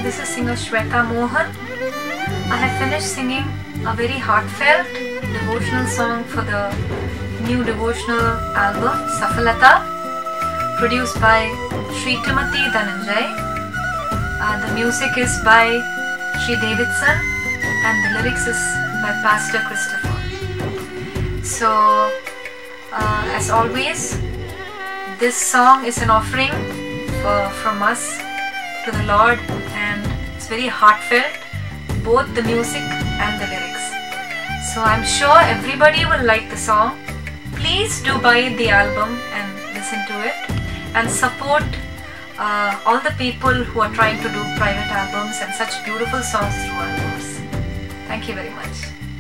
this is singer Shweta Mohan. I have finished singing a very heartfelt devotional song for the new devotional album Safalata, produced by Sri Timothy Dhananjay. Uh, the music is by Sri Davidson and the lyrics is by Pastor Christopher. So, uh, as always, this song is an offering for, from us to the Lord and it's very heartfelt, both the music and the lyrics. So I'm sure everybody will like the song. Please do buy the album and listen to it and support uh, all the people who are trying to do private albums and such beautiful songs through albums. Thank you very much.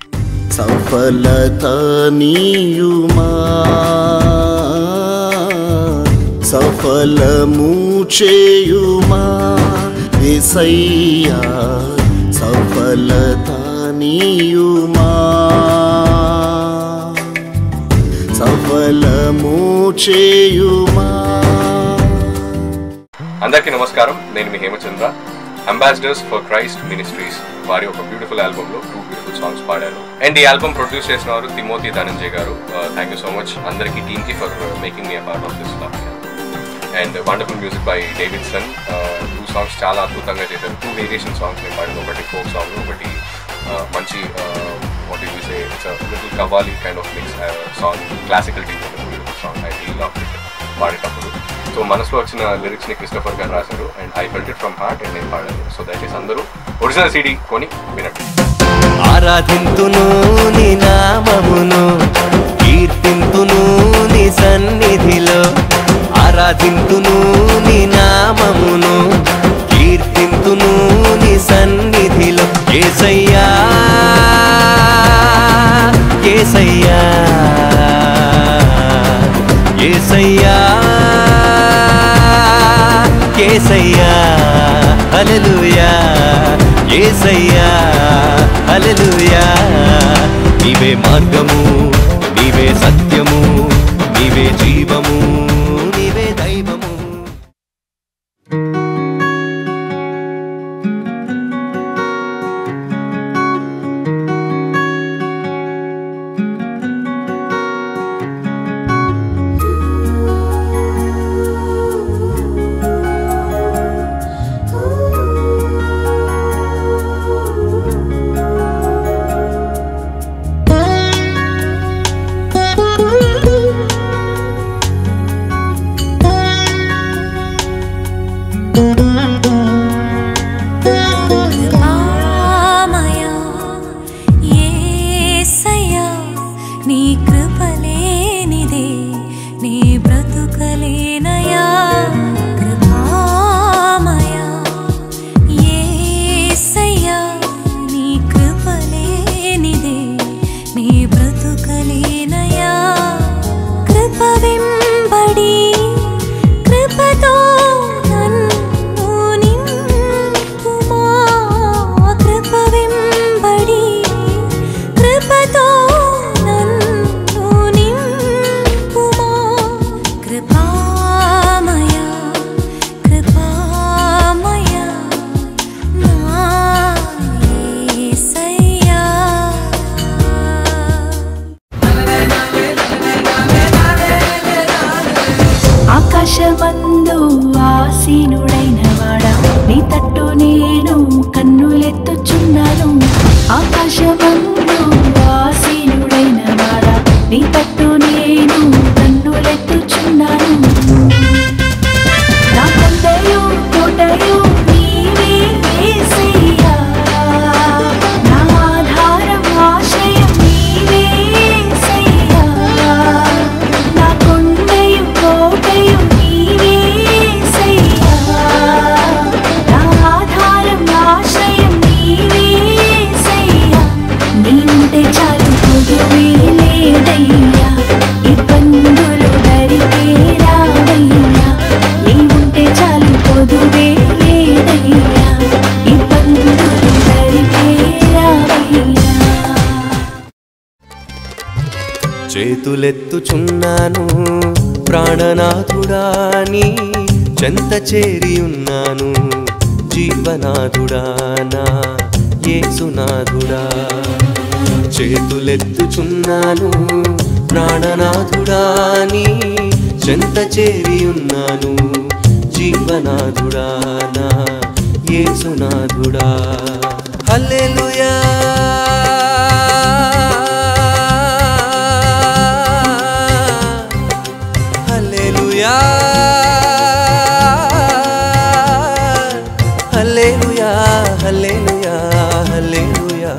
సఫలత నీయుమా సఫలము చేయుమా ఎసయ్యా సఫలత నీయుమా సఫలము చేయుమా అందరికీ నమస్కారం నేను మీ Hemachandra ambassadors for Christ ministries వారి ఒక బ్యూటిఫుల్ ఆల్బమ్ లో టూ బ్యూటిఫుల్ సాంగ్స్ పాడారు అండ్ ఈ ఆల్బమ్ ప్రొడ్యూస్ చేసిన వారు Timothy Dhananjay garu thank you so much అందరికీ టీమ్ కి for making me part of this and wonderful music by Davidson two songs చాలా అద్భుతంగా చేశారు టూ వేరియేషన్ సాంగ్స్ నేను పాడింది ఒకటి ఫోక్ సాంగ్ ఒకటి uh, మంచి what you say it's little qawwali kind of mix song classical team beautiful song I real of it పాడేటప్పుడు so మనసులో వచ్చిన లిరిక్స్ ని క్రిస్టఫర్ గారు రాశారు and I felt it from heart and నేను పాడాను సో దయచేసి అందరూ ఒరిజినల్ సీడీ కొని వినండి ఆరాధింతును నీ నామమును కీర్తింతును నీ సన్నిధిలో ఆరాధింతును నీ నామమును కీర్తింతును నీ సన్నిధిలో ఏసయ్యా ఏసయ్యా ఏసయ్యా ఏసయ్యా హల్లెలూయా ఏసయ్యా హల్లెలూయా నీవే మార్గము నీవే సత్యము నీవే జీవము నీవే దైవము కృపామయా యేసయ్యా నీ కృపలేనిదే నీ బ్రతుకలేనయా కృపామయా యేసయ్యా నీ కృపలేనిదే నీ బ్రతుకలేనయా కృప వెంబడి కృపతో నన్ను నింపుమా కృప వెంబడి కృపతో నన్ను నింపుమా కృపామయా కృపామయా నా యేసయ్యా ఆకాశమందు ఆసీనుడైన వాడా నీ తట్టు నేను కన్నులెత్తుచున్నాను ఆకాశమందు ఆసీనుడైన వాడా నీ తట్టు నేను కన్నులెత్తుచున్నాను నా కొండయు కోటయు నీవే యేసయ్యా. నా ఆధారం ఆశ్రయం నీవే యేసయ్యా. నా కొండయు కోటయు నీవే యేసయ్యా. నా ఆధారం ఆశ్రయం నీవే యేసయ్యా. నీవుంటే చాలు పొదువే లేదయ్యా ఇబ్బందులు దరికే రావయ్యా నీవుంటే చాలు పొదువే లేదయ్యా ఇబ్బందులు దరికే రావయ్యా చేతులెత్తుచున్నాను ప్రాణనాథుడా నీ చెంత చేరి ఉన్నాను జీవనాథుడా నా యేసునాథుడా చేతులెత్తుచున్నాను ప్రాణనాథుడా నీ చెంత చేరి ఉన్నాను జీవనాథుడా నా యేసునాథుడా హల్లెలూయా హల్లెలూయా హల్లెలూయా హల్లెలూయా హల్లెలూయా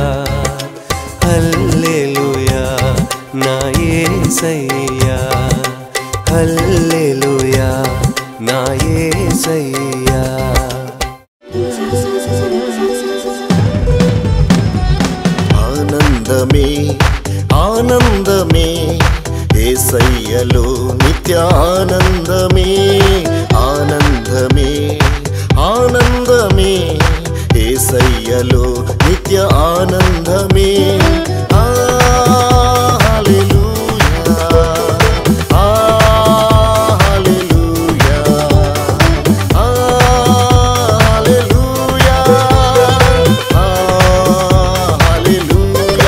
హల్లెలూయా నా యేసయ్యా హల్లెలూయా నా యేసయ్యా ఆనందమే ఆనందమే ఏసయ్యలో నిత్యానందమే ఆనందమే ఆనందమే ఏసయ్యలో నిత్య ఆనందమే ఆ, హల్లెలూయా. ఆ, హల్లెలూయా. ఆ, హల్లెలూయా. ఆ, hallelujah.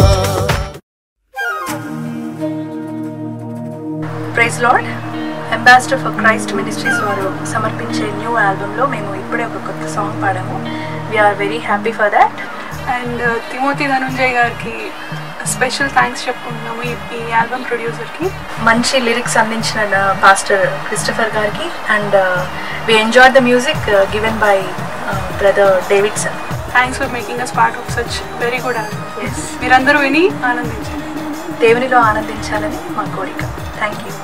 Praise lord ambassador for Christ ministries వారు సమర్పించే న్యూ ఆల్బంలో మేము ఇప్పుడే ఒక కొత్త సాంగ్ పాడాము we are very happy for that and Timothy Dhanunjay గారికి స్పెషల్ థ్యాంక్స్ చెప్పుకుంటున్నాము ఈ ఈ ఆల్బమ్ ప్రొడ్యూసర్కి మంచి లిరిక్స్ అందించిన పాస్టర్ క్రిస్టఫర్ గారికి and we enjoy the music given by brother Davidson thanks for making us part of such very good album మీరందరూ విని ఆనందించండి దేవునిలో ఆనందించాలని మా కోరిక థ్యాంక్ యూ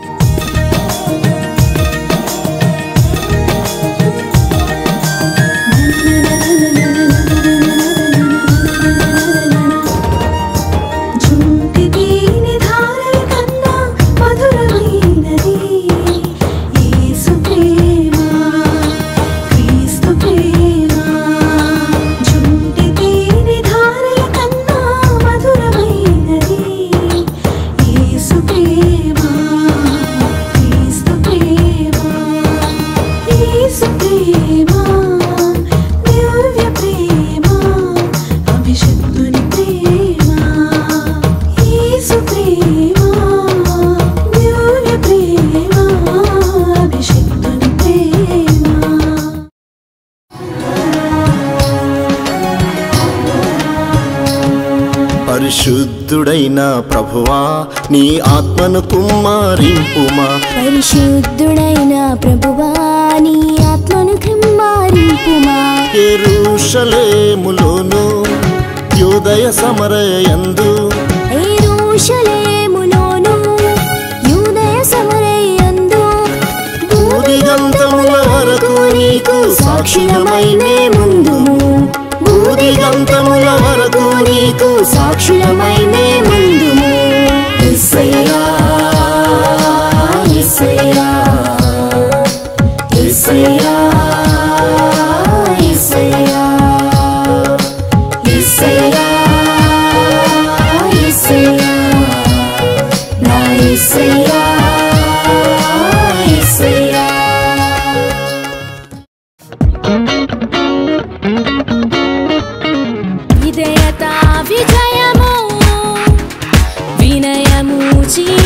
జుంటికి నిధారల కన్నా మధురమైనది యేసు ప్రేమ క్రీస్తు ప్రేమ జుంటికి నిధారల కన్నా మధురమైనది యేసు ప్రేమ క్రీస్తు ప్రేమ యేసు ప్రేమ దివ్య ప్రేమ అభిషక్తుని ప్రేమ యేసు ప్రేమ దివ్య ప్రేమ అభిషక్తుని ప్రేమ పరిశుద్ధుడైన ప్రభువా నీ ఆత్మను కుమ్మరింపుమా పరిశుద్ధుడైన ప్రభువా నీ ఆత్మను క్రమారింపుమా ఎరుషలేములోను యోదయ సమరయందు ఎరుషలేములోను యూదయ సమరయందు బూదిగంతముల వరకు నీకు సాక్షులమైనే ముందుము బూదిగంతముల వరకు నీకు సాక్షులమైనే ముందుము యేసయ్యా, యేసయ్యా, యేసయ్యా, యేసయ్యా, యేసయ్యా, యేసయ్యా, నా యేసయ్యా, యేసయ్యా. విధేయత విజయము వినయము చీ